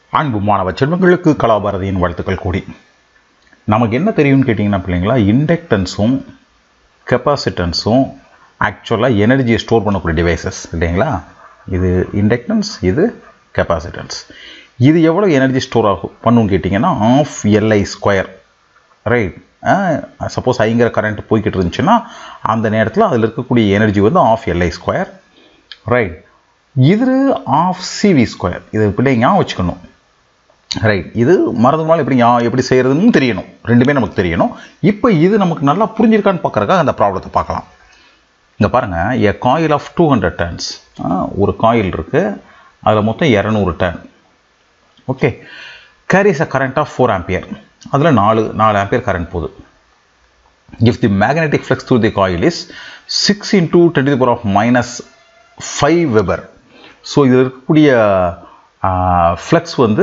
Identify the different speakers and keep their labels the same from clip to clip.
Speaker 1: அன்பு மாணவ செல்வங்களுக்கு கலாபாரதியின் வாழ்த்துக்கள் கூடி நமக்கு என்ன தெரியும்னு கேட்டிங்கன்னா பிள்ளைங்களா இண்டக்டன்ஸும் கெப்பாசிட்டன்ஸும் ஆக்சுவலாக எனர்ஜியை ஸ்டோர் பண்ணக்கூடிய டிவைசஸ் இல்லைங்களா இது இண்டக்டன்ஸ் இது கெப்பாசிட்டன்ஸ் இது எவ்வளோ எனர்ஜி ஸ்டோர் ஆகும் பண்ணுன்னு கேட்டிங்கன்னா of LI square right suppose ஐங்கிற கரண்ட் போய்கிட்டு இருந்துச்சுன்னா அந்த நேரத்தில் அதில் இருக்கக்கூடிய எனர்ஜி வந்து ஆஃப் எல்ஐ ஸ்கொயர் ரைட் இது ஆஃப் சிவி ஸ்கொயர் இது பிள்ளைங்க ஞாபகம் வச்சுக்கணும் ரைட் இது மறந்துனாலும் எப்படி ஞா- எப்படி செய்கிறதுன்னு தெரியணும் ரெண்டுமே நமக்கு தெரியணும் இப்போ இது நமக்கு நல்லா புரிஞ்சிருக்கான்னு பார்க்குறக்காக அந்த ப்ராப்ளத்தை பார்க்கலாம் இங்கே பாருங்கள் a coil of two hundred tons ஒரு காயில் இருக்குது அதில் மொத்தம் இரநூறு ton okay carries a current of four ampere அதில் நாலு நாலு ஆம்பியர் கரண்ட் போகுது if the magnetic flux through the coil is six into ten the power of minus five weber so இதில் இருக்கக்கூடிய ஃப்ளக்ஸ் வந்து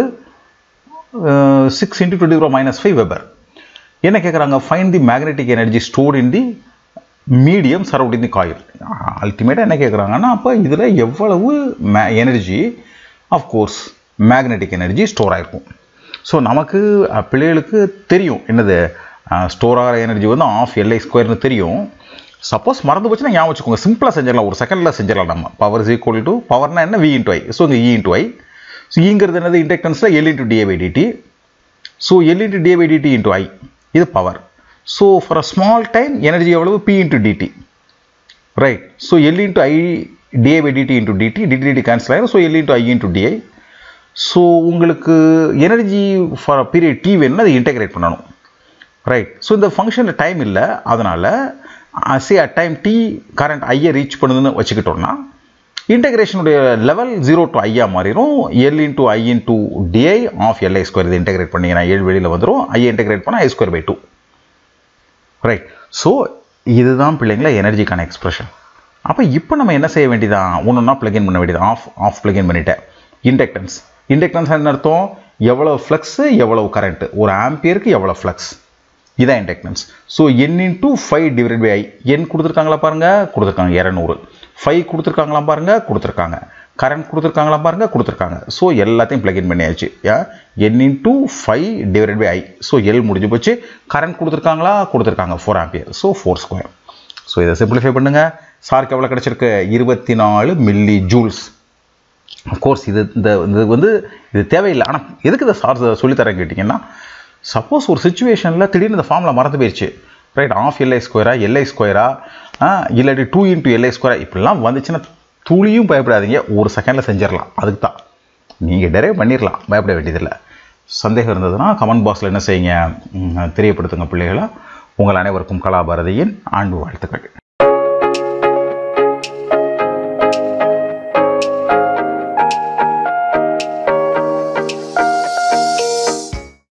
Speaker 1: six into twenty power minus five weber என்ன கேட்குறாங்க find the magnetic energy stored in the medium surrounding the coil அல்டிமேட்டாக என்ன கேட்குறாங்கன்னா அப்போ இதில் எவ்வளவு may energy of course magnetic energy store ஆகிருக்கும் ஸோ நமக்கு அஹ், பிள்ளைகளுக்கு தெரியும் என்னது ஸ்டோர் ஆகிற எனர்ஜி வந்து ஆஃப் எல்ஐ ஸ்கொயர்னு தெரியும் சப்போஸ் மறந்து போச்சுன்னா ஞாபகம் வச்சுக்கோங்க சிம்பிளாக செஞ்சிடலாம் ஒரு செகண்டில் செஞ்சிடலாம் நம்ம பவர் இஸ் ஈக்குவல் டு பவர்னா என்ன வி இன்ட்டு ஐ ஸோ இங்கே இ இன்ட்டு ஐ ஸோ ஈங்கிறது என்னது இண்டக்டன்ஸில் L into DA by DT so L into DA by DT into I இது power so for a small time energy எவ்வளவு P into DT right so L into I DA by DT into DT DT DT cancel ஆயிரும் so L into I into DI so உங்களுக்கு energy for period T வேணும்னா அதை integrate பண்ணணும் right so இந்த ஃபங்க்ஷனில் time இல்லை அதனால் C at time T current ஐயை ரீச் பண்ணுதுன்னு வச்சுக்கிட்டோம்னா இன்டெகிரேஷனுடைய லெவல் ஜீரோ டு ஐயா மாறிடும் L into I into DI of LI square இதை இன்டெகிரேட் பண்ணிங்கன்னா ஏழு வெளியில் வந்துடும் ஐயை இன்டெகிரேட் பண்ணால் I square by two right so இதுதான் பிள்ளைங்களா எனர்ஜிக்கான எக்ஸ்பிரஷன் அப்போ இப்போ நம்ம என்ன செய்ய வேண்டியதான் ஒன்று ஒன்றா பிளகின் பண்ண வேண்டியது ஆஃப் ஆஃப் பிளகின் பண்ணிட்டேன் இண்டக்டன்ஸ் இண்டக்டன்ஸ் என்ன அர்த்தம் எவ்வளோ ஃப்ளக்ஸு எவ்வளவு கரண்ட்டு ஒரு ஆம்பியருக்கு எவ்வளோ ஃப்ளக்ஸ் இதான் inductance so N into five divide by I N கொடுத்துருக்காங்களா பாருங்க கொடுத்துருக்காங்க இரநூறு ஃபைவ் கொடுத்துருக்காங்களா பாருங்க கொடுத்துருக்காங்க கரண்ட் கொடுத்துருக்காங்களா பாருங்க கொடுத்துருக்காங்க ஸோ எல்லாத்தையும் பிளகின் பண்ணியாச்சு N into five divide by I so L முடிஞ்சு போச்சு கரண்ட் கொடுத்துருக்காங்களா கொடுத்துருக்காங்க four ampere so four square so இதை சிம்பிளிஃபை பண்ணுங்க சாருக்கு எவ்வளோ கிடச்சிருக்கு இருபத்தி நாலு மில்லி ஜூல்ஸ் கோர்ஸ் இது இந்த இது வந்து இது தேவையில்லை ஆனால் எதுக்கு இதை சார் சொல்லித்தரேன் கேட்டிங்கன்னா சப்போஸ் ஒரு சுச்சுவேஷனில் திடீர்னு இந்த ஃபார்மில் மறந்து போயிடுச்சு ரைட் ஆஃப் எல்ஐ ஸ்கொயரா எல்ஐ ஸ்கொயரா இல்லாட்டி டூ இன்ட்டு எல்ஐ ஸ்கொயரா இப்படிலாம் வந்துச்சுன்னா துளியும் பயப்படாதீங்க ஒரு செகண்டில் செஞ்சிடலாம் அதுக்கு தான் நீங்கள் டெரைவ் பண்ணிடலாம் பயப்பட வேண்டியதில்லை சந்தேகம் இருந்ததுன்னா கமெண்ட் பாக்ஸில் என்ன செய்யுங்க ம், தெரியப்படுத்துங்க பிள்ளைகளா உங்கள் அனைவருக்கும் கலாபாரதியின் ஆண்டு வாழ்த்துக்கள்